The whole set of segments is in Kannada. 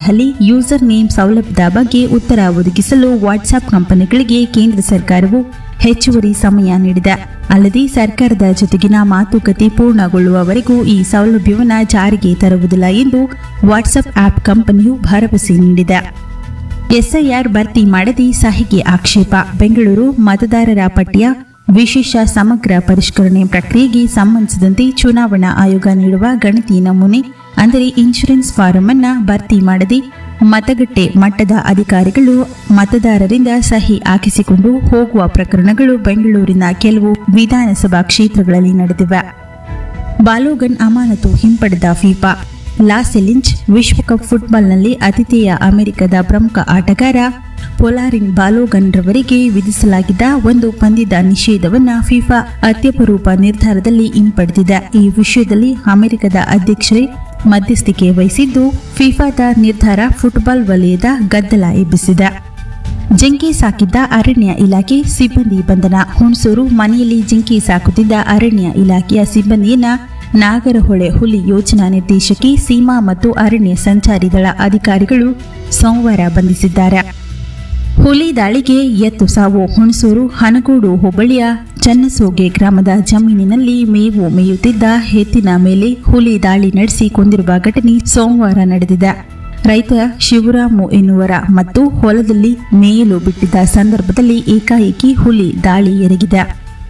ನವದೆಹಲಿ ಯೂಸರ್ ನೇಮ್ ಸೌಲಭ್ಯದ ಬಗ್ಗೆ ಉತ್ತರ ಒದಗಿಸಲು ವಾಟ್ಸ್ಆಪ್ ಕಂಪನಿಗಳಿಗೆ ಕೇಂದ್ರ ಸರ್ಕಾರವು ಹೆಚ್ಚುವರಿ ಸಮಯ ನೀಡಿದೆ ಅಲ್ಲದೆ ಸರ್ಕಾರದ ಜೊತೆಗಿನ ಮಾತುಕತೆ ಪೂರ್ಣಗೊಳ್ಳುವವರೆಗೂ ಈ ಸೌಲಭ್ಯವನ್ನು ಜಾರಿಗೆ ತರುವುದಿಲ್ಲ ಎಂದು ವಾಟ್ಸ್ಆಪ್ ಆಪ್ ಕಂಪನಿಯು ಭರವಸೆ ನೀಡಿದೆ ಎಸ್ಐಆರ್ ಭರ್ತಿ ಮಾಡದೆ ಸಹಿಗೆ ಆಕ್ಷೇಪ ಬೆಂಗಳೂರು ಮತದಾರರ ಪಟ್ಟಿಯ ವಿಶೇಷ ಸಮಗ್ರ ಪರಿಷ್ಕರಣೆ ಪ್ರಕ್ರಿಯೆಗೆ ಸಂಬಂಧಿಸಿದಂತೆ ಚುನಾವಣಾ ಆಯೋಗ ನೀಡುವ ಗಣತಿ ನಮೂನೆ ಅಂದರೆ ಇನ್ಶೂರೆನ್ಸ್ ಫಾರಂ ಅನ್ನ ಭರ್ತಿ ಮಾಡದೆ ಮತಗಟ್ಟೆ ಮಟ್ಟದ ಅಧಿಕಾರಿಗಳು ಮತದಾರರಿಂದ ಸಹಿ ಹಾಕಿಸಿಕೊಂಡು ಹೋಗುವ ಪ್ರಕರಣಗಳು ಬೆಂಗಳೂರಿನ ಕೆಲವು ವಿಧಾನಸಭಾ ಕ್ಷೇತ್ರಗಳಲ್ಲಿ ನಡೆದಿವೆ ಬಾಲೋಗನ್ ಅಮಾನತು ಹಿಂಪಡೆದ ಫಿಫಾ ಲಾಸೆಲಿಂಚ್ ವಿಶ್ವಕಪ್ ಫುಟ್ಬಾಲ್ನಲ್ಲಿ ಅತಿಥೇಯ ಅಮೆರಿಕದ ಪ್ರಮುಖ ಆಟಗಾರ ಪೊಲಾರಿನ್ ಬಾಲೋಗನ್ ರವರಿಗೆ ವಿಧಿಸಲಾಗಿದ್ದ ಒಂದು ಪಂದ್ಯದ ನಿಷೇಧವನ್ನು ಫಿಫಾ ಅತ್ಯಪರೂಪ ನಿರ್ಧಾರದಲ್ಲಿ ಹಿಂಪಡೆದಿದೆ ಈ ವಿಷಯದಲ್ಲಿ ಅಮೆರಿಕದ ಅಧ್ಯಕ್ಷರೇ ಮಧ್ಯಸ್ಥಿಕೆ ವಹಿಸಿದ್ದು ಫಿಫಾದ ನಿರ್ಧಾರ ಫುಟ್ಬಾಲ್ ವಲಯದ ಗದ್ದಲ ಎಬ್ಬಿಸಿದೆ ಜಿಂಕೆ ಸಾಕಿದ್ದ ಅರಣ್ಯ ಇಲಾಖೆ ಸಿಬ್ಬಂದಿ ಬಂಧನ ಹುಣಸೂರು ಮನೆಯಲ್ಲಿ ಜಿಂಕೆ ಸಾಕುತ್ತಿದ್ದ ಅರಣ್ಯ ಇಲಾಖೆಯ ಸಿಬ್ಬಂದಿಯನ್ನ ನಾಗರಹೊಳೆ ಹುಲಿ ಯೋಜನಾ ನಿರ್ದೇಶಕಿ ಸೀಮಾ ಮತ್ತು ಅರಣ್ಯ ಸಂಚಾರಿ ದಳ ಅಧಿಕಾರಿಗಳು ಸೋಮವಾರ ಬಂಧಿಸಿದ್ದಾರೆ ಹುಲಿ ದಾಳಿಗೆ ಎತ್ತು ಸಾವು ಹುಣಸೂರು ಹನಗೂಡು ಹೋಬಳಿಯ ಚನ್ನಸೋಗೆ ಗ್ರಾಮದ ಜಮೀನಿನಲ್ಲಿ ಮೇವು ಮೇಯುತ್ತಿದ್ದ ಎತ್ತಿನ ಮೇಲೆ ಹುಲಿ ದಾಳಿ ನಡೆಸಿ ಕೊಂದಿರುವ ಘಟನೆ ಸೋಮವಾರ ನಡೆದಿದೆ ರೈತ ಶಿವರಾಮು ಎನ್ನುವರ ಮತ್ತು ಹೊಲದಲ್ಲಿ ಮೇಯಲು ಬಿಟ್ಟಿದ್ದ ಸಂದರ್ಭದಲ್ಲಿ ಏಕಾಏಕಿ ಹುಲಿ ದಾಳಿ ಎರಗಿದೆ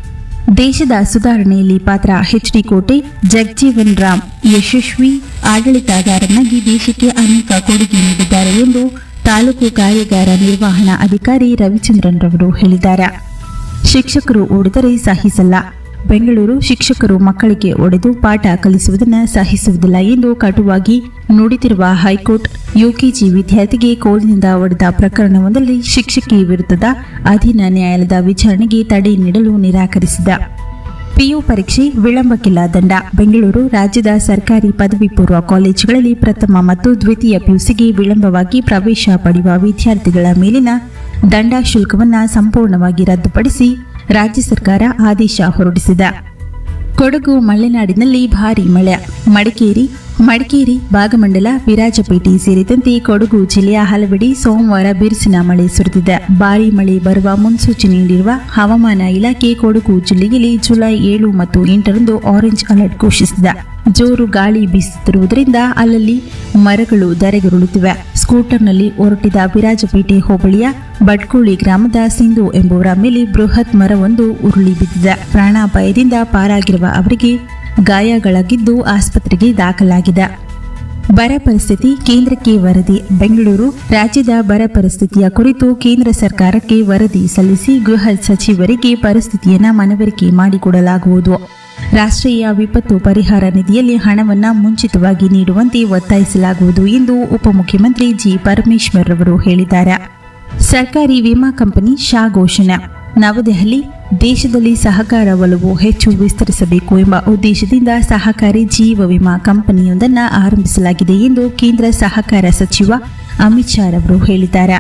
ದೇಶದ ಸುಧಾರಣೆಯಲ್ಲಿ ಪಾತ್ರ ಎಚ್ಡಿ ಕೋಟೆ ಜಗಜೀವನ್ ರಾಮ್ ಯಶಸ್ವಿ ಆಡಳಿತಗಾರನಾಗಿ ದೇಶಕ್ಕೆ ಅನೇಕ ಕೊಡುಗೆ ನೀಡಿದ್ದಾರೆ ಎಂದು ತಾಲೂಕು ಕಾರ್ಯಾಗಾರ ನಿರ್ವಹಣಾ ಅಧಿಕಾರಿ ರವಿಚಂದ್ರನ್ ರವರು ಹೇಳಿದ್ದಾರೆ ಶಿಕ್ಷಕರು ಓಡಿದರೆ ಸಹಿಸಲ್ಲ ಬೆಂಗಳೂರು ಶಿಕ್ಷಕರು ಮಕ್ಕಳಿಗೆ ಒಡೆದು ಪಾಠ ಕಲಿಸುವುದನ್ನು ಸಹಿಸುವುದಿಲ್ಲ ಎಂದು ಕಟುವಾಗಿ ನುಡಿದಿರುವ ಹೈಕೋರ್ಟ್ ಯುಕೆಜಿ ವಿದ್ಯಾರ್ಥಿಗೆ ಕೋಲಿನಿಂದ ಒಡೆದ ಪ್ರಕರಣವೊಂದರಲ್ಲಿ ಶಿಕ್ಷಕಿ ವಿರುದ್ಧದ ಅಧೀನ ನ್ಯಾಯಾಲಯದ ವಿಚಾರಣೆಗೆ ತಡೆ ನೀಡಲು ನಿರಾಕರಿಸಿದ ಪಿಯು ಪರೀಕ್ಷೆ ವಿಳಂಬಕ್ಕಿಲ್ಲ ದಂಡ ಬೆಂಗಳೂರು ರಾಜ್ಯದ ಸರ್ಕಾರಿ ಪದವಿ ಪೂರ್ವ ಕಾಲೇಜುಗಳಲ್ಲಿ ಪ್ರಥಮ ಮತ್ತು ದ್ವಿತೀಯ ಪಿಯುಸಿಗೆ ವಿಳಂಬವಾಗಿ ಪ್ರವೇಶ ಪಡೆಯುವ ವಿದ್ಯಾರ್ಥಿಗಳ ಮೇಲಿನ ದಂಡ ಶುಲ್ಕವನ್ನು ಸಂಪೂರ್ಣವಾಗಿ ರದ್ದುಪಡಿಸಿ ರಾಜ್ಯ ಸರ್ಕಾರ ಆದೇಶ ಹೊರಡಿಸಿದೆ ಕೊಡಗು ಮಲೆನಾಡಿನಲ್ಲಿ ಭಾರೀ ಮಳೆ ಮಡಿಕೇರಿ ಮಡಿಕೇರಿ ಭಾಗಮಂಡಲ ವಿರಾಜಪೇಟೆ ಸೇರಿದಂತೆ ಕೊಡಗು ಜಿಲ್ಲೆಯ ಹಲವೆಡೆ ಸೋಮವಾರ ಬಿರುಸಿನ ಮಳೆ ಸುರಿದಿದೆ ಭಾರೀ ಮಳೆ ಬರುವ ಮುನ್ಸೂಚನೆ ನೀಡಿರುವ ಹವಾಮಾನ ಇಲಾಖೆ ಕೊಡಗು ಜಿಲ್ಲೆಯಲ್ಲಿ ಜುಲೈ ಏಳು ಮತ್ತು ಎಂಟರಂದು ಆರೆಂಜ್ ಅಲರ್ಟ್ ಘೋಷಿಸಿದೆ ಜೋರು ಗಾಳಿ ಬೀಸುತ್ತಿರುವುದರಿಂದ ಅಲ್ಲಲ್ಲಿ ಮರಗಳು ಧರೆಗುರುಳುತ್ತಿವೆ ಸ್ಕೂಟರ್ನಲ್ಲಿ ಹೊರಟಿದ ವಿರಾಜಪೇಟೆ ಹೋಬಳಿಯ ಬಡ್ಕೋಳಿ ಗ್ರಾಮದ ಸಿಂಧು ಎಂಬುವರ ಮೇಲೆ ಬೃಹತ್ ಮರವೊಂದು ಉರುಳಿ ಬಿದ್ದಿದೆ ಪ್ರಾಣಾಪಾಯದಿಂದ ಪಾರಾಗಿರುವ ಅವರಿಗೆ ಗಾಯಗಳಾಗಿದ್ದು ಆಸ್ಪತ್ರೆಗೆ ದಾಖಲಾಗಿದೆ ಬರ ಪರಿಸ್ಥಿತಿ ಕೇಂದ್ರಕ್ಕೆ ವರದಿ ಬೆಂಗಳೂರು ರಾಜ್ಯದ ಬರ ಪರಿಸ್ಥಿತಿಯ ಕುರಿತು ಕೇಂದ್ರ ಸರ್ಕಾರಕ್ಕೆ ವರದಿ ಸಲ್ಲಿಸಿ ಗೃಹ ಸಚಿವರಿಗೆ ಪರಿಸ್ಥಿತಿಯನ್ನು ಮನವರಿಕೆ ಮಾಡಿಕೊಡಲಾಗುವುದು ರಾಷ್ಟ್ರೀಯ ವಿಪತ್ತು ಪರಿಹಾರ ನಿಧಿಯಲ್ಲಿ ಹಣವನ್ನು ಮುಂಚಿತವಾಗಿ ನೀಡುವಂತೆ ಒತ್ತಾಯಿಸಲಾಗುವುದು ಎಂದು ಉಪಮುಖ್ಯಮಂತ್ರಿ ಜಿ ಪರಮೇಶ್ವರ್ ಅವರು ಹೇಳಿದ್ದಾರೆ ಸರ್ಕಾರಿ ವಿಮಾ ಕಂಪನಿ ಶಾ ಘೋಷಣೆ ನವದೆಹಲಿ ದೇಶದಲ್ಲಿ ಸಹಕಾರ ಒಲವು ಹೆಚ್ಚು ವಿಸ್ತರಿಸಬೇಕು ಎಂಬ ಉದ್ದೇಶದಿಂದ ಸಹಕಾರಿ ಜೀವ ವಿಮಾ ಕಂಪನಿಯೊಂದನ್ನು ಆರಂಭಿಸಲಾಗಿದೆ ಎಂದು ಕೇಂದ್ರ ಸಹಕಾರ ಸಚಿವ ಅಮಿತ್ ಶಾ ರವರು ಹೇಳಿದ್ದಾರೆ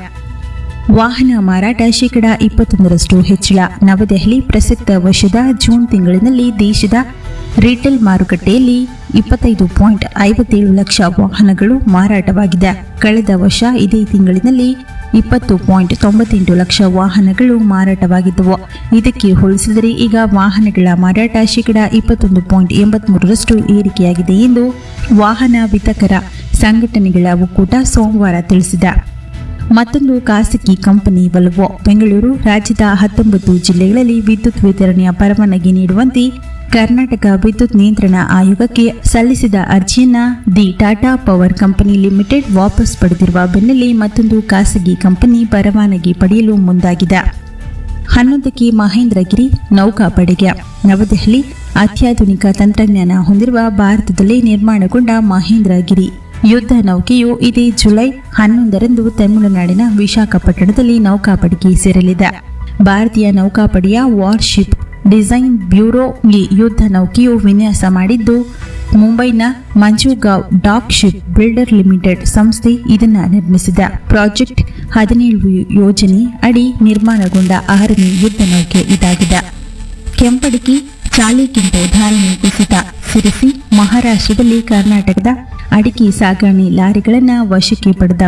ವಾಹನ ಮಾರಾಟ ಶೇಕಡ ಇಪ್ಪತ್ತೊಂದರಷ್ಟು ಹೆಚ್ಚಳ ನವದೆಹಲಿ ಪ್ರಸಕ್ತ ವರ್ಷದ ಜೂನ್ ತಿಂಗಳಿನಲ್ಲಿ ದೇಶದ ರಿಟೇಲ್ ಮಾರುಕಟ್ಟೆಯಲ್ಲಿ ಇಪ್ಪತ್ತೈದು ಪಾಯಿಂಟ್ ಐವತ್ತೇಳು ಲಕ್ಷ ವಾಹನಗಳು ಮಾರಾಟವಾಗಿದೆ ಕಳೆದ ವರ್ಷ ಇದೇ ತಿಂಗಳಿನಲ್ಲಿ ಇಪ್ಪತ್ತು ಪಾಯಿಂಟ್ ತೊಂಬತ್ತೆಂಟು ಲಕ್ಷ ವಾಹನಗಳು ಮಾರಾಟವಾಗಿದ್ದವು ಇದಕ್ಕೆ ಹೋಲಿಸಿದರೆ ಈಗ ವಾಹನಗಳ ಮಾರಾಟ ಶೇಕಡ ಇಪ್ಪತ್ತೊಂದು ಪಾಯಿಂಟ್ ಎಂಬತ್ಮೂರರಷ್ಟು ಏರಿಕೆಯಾಗಿದೆ ಎಂದು ವಾಹನ ವಿತರಕರ ಸಂಘಟನೆಗಳ ಒಕ್ಕೂಟ ಸೋಮವಾರ ತಿಳಿಸಿದೆ ಮತ್ತೊಂದು ಖಾಸಗಿ ಕಂಪನಿ ವಲ್ವೋ ಬೆಂಗಳೂರು ರಾಜ್ಯದ ಹತ್ತೊಂಬತ್ತು ಜಿಲ್ಲೆಗಳಲ್ಲಿ ವಿದ್ಯುತ್ ವಿತರಣೆಯ ಪರವಾನಗಿ ನೀಡುವಂತೆ ಕರ್ನಾಟಕ ವಿದ್ಯುತ್ ನಿಯಂತ್ರಣ ಆಯೋಗಕ್ಕೆ ಸಲ್ಲಿಸಿದ ಅರ್ಜಿಯನ್ನ the Tata power company limited ವಾಪಸ್ ಪಡೆದಿರುವ ಬೆನ್ನಲ್ಲೇ ಮತ್ತೊಂದು ಖಾಸಗಿ ಕಂಪನಿ ಪರವಾನಗಿ ಪಡೆಯಲು ಮುಂದಾಗಿದೆ ಹನ್ನೊಂದಕ್ಕೆ ಮಹೇಂದ್ರಗಿರಿ ನೌಕಾಪಡೆಗೆ ನವದೆಹಲಿ ಅತ್ಯಾಧುನಿಕ ತಂತ್ರಜ್ಞಾನ ಹೊಂದಿರುವ ಭಾರತದಲ್ಲೇ ನಿರ್ಮಾಣಗೊಂಡ ಮಹೇಂದ್ರಗಿರಿ ಯುದ್ಧ ನೌಕೆಯು ಇದೇ ಜುಲೈ ಹನ್ನೊಂದರಂದು ತಮಿಳುನಾಡಿನ ವಿಶಾಖಪಟ್ಟಣದಲ್ಲಿ ನೌಕಾಪಡೆಗೆ ಸೇರಲಿದೆ ಭಾರತೀಯ ನೌಕಾಪಡೆಯ ವಾರ್ಶಿಪ್ ಡಿಸೈನ್ ಬ್ಯೂರೋ ಈ ಯುದ್ಧ ನೌಕೆಯು ವಿನ್ಯಾಸ ಮಾಡಿದ್ದು ಮುಂಬೈನ Mazagon dock ship builder limited ಸಂಸ್ಥೆ ಇದನ್ನು ನಿರ್ಮಿಸಿದೆ ಪ್ರಾಜೆಕ್ಟ್ ಹದಿನೇಳು ಯೋಜನೆ ಅಡಿ ನಿರ್ಮಾಣಗೊಂಡ ಆರನೇ ಯುದ್ಧ ನೌಕೆ ಇದಾಗಿದೆ ಕೆಂಪಡಿಕಿ ಚಾಲಿಕ್ಕಿಂತ ಧಾರಣೆ ಕುಸಿತ ಸಿರಿಸಿ ಮಹಾರಾಷ್ಟ್ರದಲ್ಲಿ ಕರ್ನಾಟಕದ ಅಡಿಕೆ ಸಾಗಣೆ ಲಾರಿಗಳನ್ನು ವಶಕ್ಕೆ ಪಡೆದ